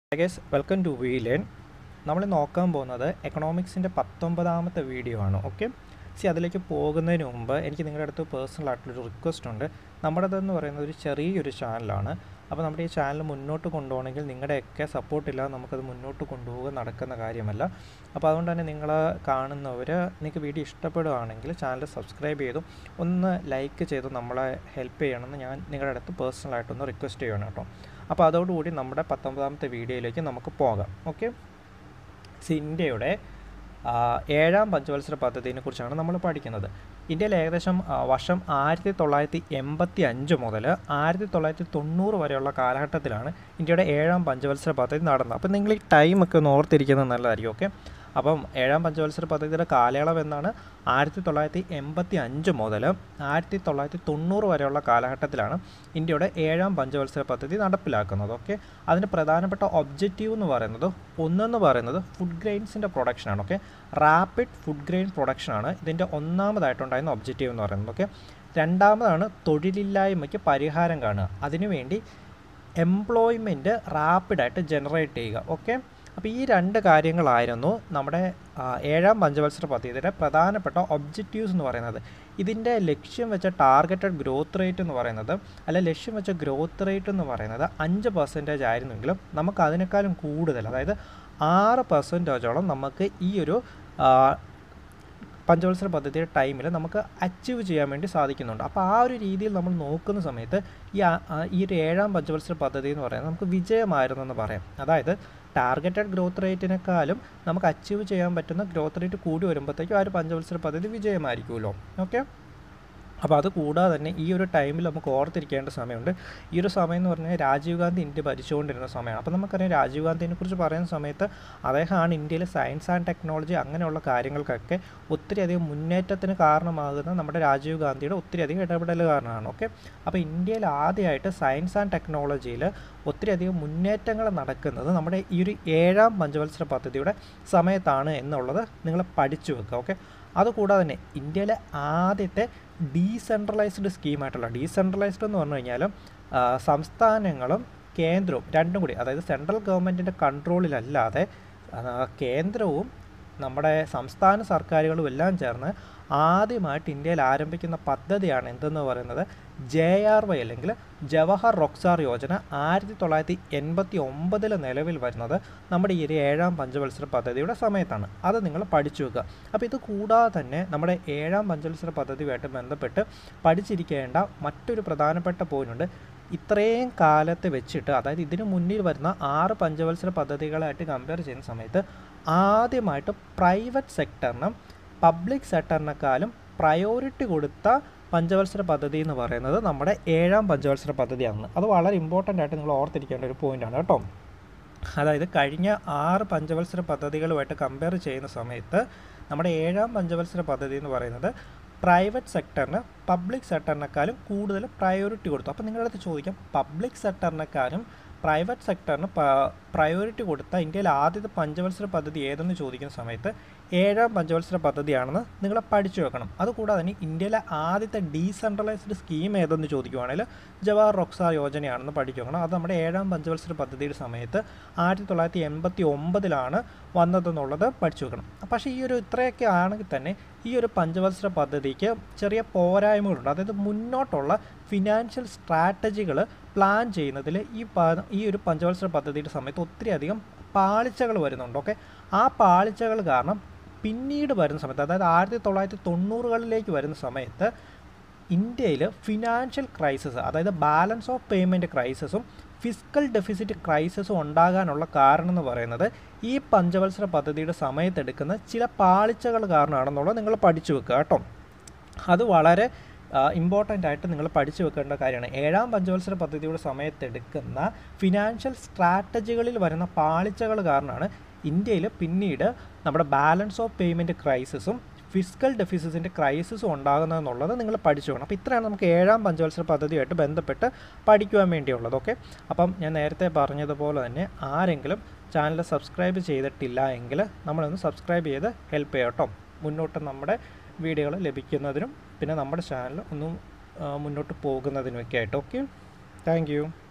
guys welcome to വീലേൺ നമ്മൾ നോക്കാൻ പോകുന്നത് എക്കണോമിക്സിൻ്റെ പത്തൊമ്പതാമത്തെ വീഡിയോ ആണ് ഓക്കെ സി അതിലേക്ക് പോകുന്നതിന് മുമ്പ് എനിക്ക് നിങ്ങളുടെ അടുത്ത് പേഴ്സണൽ ആയിട്ടുള്ളൊരു റിക്വസ്റ്റ് ഉണ്ട് നമ്മുടേതെന്ന് പറയുന്നത് ഒരു ചെറിയൊരു ചാനലാണ് അപ്പോൾ നമ്മുടെ ഈ ചാനൽ മുന്നോട്ട് കൊണ്ടുപോകണമെങ്കിൽ നിങ്ങളുടെയൊക്കെ സപ്പോർട്ടില്ലാതെ നമുക്കത് മുന്നോട്ട് കൊണ്ടുപോകുക നടക്കുന്ന കാര്യമല്ല അപ്പോൾ അതുകൊണ്ട് തന്നെ നിങ്ങൾ കാണുന്നവർ നിങ്ങൾക്ക് വീഡിയോ ഇഷ്ടപ്പെടുകയാണെങ്കിൽ ചാനൽ സബ്സ്ക്രൈബ് ചെയ്തും ഒന്ന് ലൈക്ക് ചെയ്ത് നമ്മളെ ഹെൽപ്പ് ചെയ്യണമെന്ന് ഞാൻ നിങ്ങളുടെ അടുത്ത് പേഴ്സണലായിട്ടൊന്ന് റിക്വസ്റ്റ് ചെയ്യണം കേട്ടോ അപ്പോൾ അതോടുകൂടി നമ്മുടെ പത്തൊമ്പതാമത്തെ വീഡിയോയിലേക്ക് നമുക്ക് പോകാം ഓക്കെ സി ഇന്ത്യയുടെ ആ, ഏഴാം പഞ്ചവത്സര പദ്ധതിയെ കുറിച്ചാണ് നമ്മൾ പഠിക്കുന്നത് ഇന്ത്യയിൽ ഏകദേശം ആ, വർഷം ആയിരത്തി തൊള്ളായിരത്തി എൺപത്തി അഞ്ച് മുതൽ ആയിരത്തി തൊള്ളായിരത്തി തൊണ്ണൂറ് വരെയുള്ള കാലഘട്ടത്തിലാണ് ഇന്ത്യയുടെ ഏഴാം പഞ്ചവത്സര പദ്ധതി നടന്നത് അപ്പോൾ നിങ്ങൾ ഈ ടൈമൊക്കെ ഒന്ന് ഓർത്തിരിക്കുന്നത് നല്ലതായിരിക്കും ഓക്കെ അപ്പം ഏഴാം പഞ്ചവത്സര പദ്ധതിയുടെ കാലയളവ് എന്നാണ് ആയിരത്തി തൊള്ളായിരത്തി എൺപത്തി അഞ്ച് മുതൽ ആയിരത്തി തൊള്ളായിരത്തി തൊണ്ണൂറ് വരെയുള്ള കാലഘട്ടത്തിലാണ് ഇന്ത്യയുടെ ഏഴാം പഞ്ചവത്സര പദ്ധതി നടപ്പിലാക്കുന്നത് ഓക്കെ അതിൻ്റെ പ്രധാനപ്പെട്ട ഒബ്ജക്റ്റീവ് എന്ന് പറയുന്നത് ഒന്നെന്ന് പറയുന്നത് ഫുഡ് ഗ്രെയിൻസിൻ്റെ പ്രൊഡക്ഷനാണ് ഓക്കെ റാപ്പിഡ് ഫുഡ് ഗ്രെയിൻ പ്രൊഡക്ഷനാണ് ഇതിൻ്റെ ഒന്നാമതായിട്ടുണ്ടായിരുന്ന ഒബ്ജക്റ്റീവ് എന്ന് പറയുന്നത് ഓക്കെ രണ്ടാമതാണ് തൊഴിലില്ലായ്മയ്ക്ക് പരിഹാരം കാണുക അതിനുവേണ്ടി എംപ്ലോയ്മെൻറ്റ് റാപ്പിഡായിട്ട് ജനറേറ്റ് ചെയ്യുക ഓക്കെ അപ്പോൾ ഈ രണ്ട് കാര്യങ്ങളായിരുന്നു നമ്മുടെ ആ, ഏഴാം പഞ്ചവത്സര പദ്ധതിയുടെ പ്രധാനപ്പെട്ട ഒബ്ജക്റ്റീവ്സ് എന്ന് പറയുന്നത് ഇതിൻ്റെ ലക്ഷ്യം വെച്ച ടാർഗറ്റഡ് ഗ്രോത്ത് റേറ്റ് എന്ന് പറയുന്നത് അല്ല ലക്ഷ്യം വെച്ച ഗ്രോത്ത് റേറ്റ് എന്ന് പറയുന്നത് അഞ്ച് പെർസെൻറ്റേജ് ആയിരുന്നെങ്കിലും നമുക്ക് അതിനേക്കാളും കൂടുതൽ അതായത് ആറ് പെർസെൻറ്റേജോളം നമുക്ക് ഈ ഒരു ആ, പഞ്ചവത്സര പദ്ധതിയുടെ ടൈമിൽ നമുക്ക് അച്ചീവ് ചെയ്യാൻ വേണ്ടി സാധിക്കുന്നുണ്ട് അപ്പോൾ ആ ഒരു രീതിയിൽ നമ്മൾ നോക്കുന്ന സമയത്ത് ഈ ആ- ആ ഈ ഒരു ഏഴാം പഞ്ചവത്സര പദ്ധതി എന്ന് പറയുന്നത് നമുക്ക് വിജയമായിരുന്നു എന്ന് പറയാം അതായത് ടാർഗറ്റഡ് ഗ്രോത്ത് റേറ്റിനേക്കാളും നമുക്ക് അച്ചീവ് ചെയ്യാൻ പറ്റുന്ന ഗ്രോത്ത് റേറ്റ് കൂടി വരുമ്പോഴത്തേക്കും ആ ഒരു പഞ്ചവത്സര പദ്ധതി വിജയമായിരിക്കുമല്ലോ ഓക്കെ അപ്പോൾ അത് കൂടാതെ തന്നെ ഈ ഒരു ടൈമിൽ നമുക്ക് ഓർത്തിരിക്കേണ്ട സമയമുണ്ട് ഈ ഒരു സമയം എന്ന് പറഞ്ഞാൽ രാജീവ് ഗാന്ധി ഇന്ത്യ ഭരിച്ചുകൊണ്ടിരുന്ന സമയമാണ് അപ്പോൾ നമുക്കറിയാം രാജീവ് ഗാന്ധിനെ കുറിച്ച് പറയുന്ന സമയത്ത് അദ്ദേഹമാണ് ഇന്ത്യയിലെ സയൻസ് ആൻഡ് ടെക്നോളജി അങ്ങനെയുള്ള കാര്യങ്ങൾക്കൊക്കെ ഒത്തിരി അധികം മുന്നേറ്റത്തിന് കാരണമാകുന്ന നമ്മുടെ രാജീവ് ഗാന്ധിയുടെ ഒത്തിരി അധികം ഇടപെടൽ കാരണമാണ് ഓക്കെ അപ്പോൾ ഇന്ത്യയിൽ ആദ്യമായിട്ട് സയൻസ് ആൻഡ് ടെക്നോളജിയിൽ ഒത്തിരി അധികം മുന്നേറ്റങ്ങൾ നടക്കുന്നത് നമ്മുടെ ഈ ഒരു ഏഴാം പഞ്ചവത്സര പദ്ധതിയുടെ സമയത്താണ് എന്നുള്ളത് നിങ്ങൾ പഠിച്ചു വെക്കുക ഓക്കെ അതുകൂടാതെ തന്നെ ഇന്ത്യയിലെ ആദ്യത്തെ ഡീസെൻട്രലൈസ്ഡ് സ്കീമായിട്ടുള്ള ഡീസെൻട്രലൈസ്ഡ് എന്ന് പറഞ്ഞു കഴിഞ്ഞാൽ ആ, സംസ്ഥാനങ്ങളും കേന്ദ്രവും രണ്ടും കൂടി അതായത് സെൻട്രൽ ഗവൺമെൻറ്റിൻ്റെ കൺട്രോളിലല്ലാതെ ആ, കേന്ദ്രവും നമ്മുടെ സംസ്ഥാന സർക്കാരുകളും എല്ലാം ചേർന്ന് ആദ്യമായിട്ട് ഇന്ത്യയിൽ ആരംഭിക്കുന്ന പദ്ധതിയാണ് എന്തെന്ന് പറയുന്നത് ജെ ആർ വൈ അല്ലെങ്കിൽ ജവഹർ റൊക്സാർ യോജന ആയിരത്തി തൊള്ളായിരത്തി എൺപത്തി ഒമ്പതിൽ നിലവിൽ വരുന്നത് നമ്മുടെ ഈ ഒരു ഏഴാം പഞ്ചവത്സര പദ്ധതിയുടെ സമയത്താണ് അത് നിങ്ങൾ പഠിച്ചു വെക്കുക അപ്പോൾ ഇത് കൂടാതെ തന്നെ നമ്മുടെ ഏഴാം പഞ്ചവത്സര പദ്ധതിയുമായിട്ട് ബന്ധപ്പെട്ട് പഠിച്ചിരിക്കേണ്ട മറ്റൊരു പ്രധാനപ്പെട്ട പോയിന്റ് ഇത്രയും കാലത്ത് വെച്ചിട്ട് അതായത് ഇതിനു മുന്നിൽ വരുന്ന ആറ് പഞ്ചവത്സര പദ്ധതികളായിട്ട് കമ്പയർ ചെയ്യുന്ന സമയത്ത് ആദ്യമായിട്ട് പ്രൈവറ്റ് സെക്ടറിനും പബ്ലിക് സെക്ടറിനേക്കാളും പ്രയോറിറ്റി കൊടുത്ത പഞ്ചവത്സര പദ്ധതി എന്ന് പറയുന്നത് നമ്മുടെ ഏഴാം പഞ്ചവത്സര പദ്ധതിയാണ് അത് വളരെ ഇമ്പോർട്ടൻ്റ് ആയിട്ട് നിങ്ങൾ ഓർത്തിരിക്കേണ്ട ഒരു പോയിൻ്റാണ് കേട്ടോ അതായത് കഴിഞ്ഞ ആറ് പഞ്ചവത്സര പദ്ധതികളുമായിട്ട് കമ്പയർ ചെയ്യുന്ന സമയത്ത് നമ്മുടെ ഏഴാം പഞ്ചവത്സര പദ്ധതി എന്ന് പറയുന്നത് പ്രൈവറ്റ് സെക്ടറിന് പബ്ലിക് സെക്ടറിനേക്കാളും കൂടുതൽ പ്രയോറിറ്റി കൊടുത്തു അപ്പോൾ നിങ്ങളുടെ അടുത്ത് ചോദിക്കാം പബ്ലിക് സെക്ടറിനേക്കാളും പ്രൈവറ്റ് സെക്ടറിന് പ്രയോറിറ്റി കൊടുത്ത ഇന്ത്യയിൽ ആദ്യത്തെ പഞ്ചവത്സര പദ്ധതി ഏതെന്ന് ചോദിക്കുന്ന സമയത്ത് ഏഴാം പഞ്ചവത്സര പദ്ധതിയാണെന്ന് നിങ്ങൾ പഠിച്ചു വെക്കണം അതുകൂടാതെ തന്നെ ഇന്ത്യയിലെ ആദ്യത്തെ ഡീസെൻട്രലൈസ്ഡ് സ്കീം ഏതെന്ന് ചോദിക്കുവാണെങ്കിൽ ജവഹർ റൊക്സാർ യോജനയാണെന്ന് പഠിച്ചു വെക്കണം അത് നമ്മുടെ ഏഴാം പഞ്ചവത്സര പദ്ധതിയുടെ സമയത്ത് ആയിരത്തി തൊള്ളായിരത്തി എൺപത്തി ഒമ്പതിലാണ് വന്നതെന്നുള്ളത് പഠിച്ചു വെക്കണം പക്ഷേ ഈ ഒരു ഇത്രയൊക്കെ ആണെങ്കിൽ തന്നെ ഈ ഒരു പഞ്ചവത്സര പദ്ധതിക്ക് ചെറിയ പോരായ്മകളുണ്ട് അതായത് മുന്നോട്ടുള്ള ഫിനാൻഷ്യൽ സ്ട്രാറ്റജികൾ പ്ലാൻ ചെയ്യുന്നതിൽ ഈ പ- ഈ ഒരു പഞ്ചവത്സര പദ്ധതിയുടെ സമയത്ത് ഒത്തിരി അധികം പാളിച്ചകൾ വരുന്നുണ്ട് ഓക്കെ ആ പാളിച്ചകൾ കാരണം പിന്നീട് വരുന്ന സമയത്ത് അതായത് ആയിരത്തി തൊള്ളായിരത്തി തൊണ്ണൂറുകളിലേക്ക് വരുന്ന സമയത്ത് ഇന്ത്യയിൽ ഫിനാൻഷ്യൽ ക്രൈസിസ് അതായത് ബാലൻസ് ഓഫ് പേയ്മെൻറ്റ് ക്രൈസിസും ഫിസിക്കൽ ഡെഫിസിറ്റ് ക്രൈസിസും ഉണ്ടാകാനുള്ള കാരണം എന്ന് പറയുന്നത് ഈ പഞ്ചവത്സര പദ്ധതിയുടെ സമയത്തെടുക്കുന്ന ചില പാളിച്ചകൾ കാരണമാണെന്നുള്ളത് നിങ്ങൾ പഠിച്ചു വെക്കുക കേട്ടോ അത് വളരെ ഇമ്പോർട്ടൻ്റ് ആയിട്ട് നിങ്ങൾ പഠിച്ചു വെക്കേണ്ട കാര്യമാണ് ഏഴാം പഞ്ചവത്സര പദ്ധതിയുടെ സമയത്തെടുക്കുന്ന ഫിനാൻഷ്യൽ സ്ട്രാറ്റജികളിൽ വരുന്ന പാളിച്ചകൾ കാരണമാണ് ഇന്ത്യയിൽ പിന്നീട് നമ്മുടെ ബാലൻസ് ഓഫ് പേയ്മെൻറ്റ് ക്രൈസിസും ഫിസിക്കൽ ഡെഫിസിറ്റിൻ്റെ ക്രൈസിസും ഉണ്ടാകുന്നതെന്നുള്ളത് നിങ്ങൾ പഠിച്ചു വേണം അപ്പോൾ ഇത്രയാണ് നമുക്ക് ഏഴാം പഞ്ചവത്സര പദ്ധതിയായിട്ട് ബന്ധപ്പെട്ട് പഠിക്കുവാൻ വേണ്ടിയുള്ളത് ഓക്കെ അപ്പം ഞാൻ നേരത്തെ പറഞ്ഞതുപോലെ തന്നെ ആരെങ്കിലും ചാനൽ സബ്സ്ക്രൈബ് ചെയ്തിട്ടില്ല എങ്കിൽ നമ്മളൊന്ന് സബ്സ്ക്രൈബ് ചെയ്ത് ഹെൽപ്പ് ചെയ്യാം കേട്ടോ മുന്നോട്ട് നമ്മുടെ വീഡിയോകൾ ലഭിക്കുന്നതിനും പിന്നെ നമ്മുടെ ചാനൽ ഒന്നും ആ, മുന്നോട്ട് പോകുന്നതിനുമൊക്കെ ആയിട്ട് ഓക്കെ താങ്ക് യു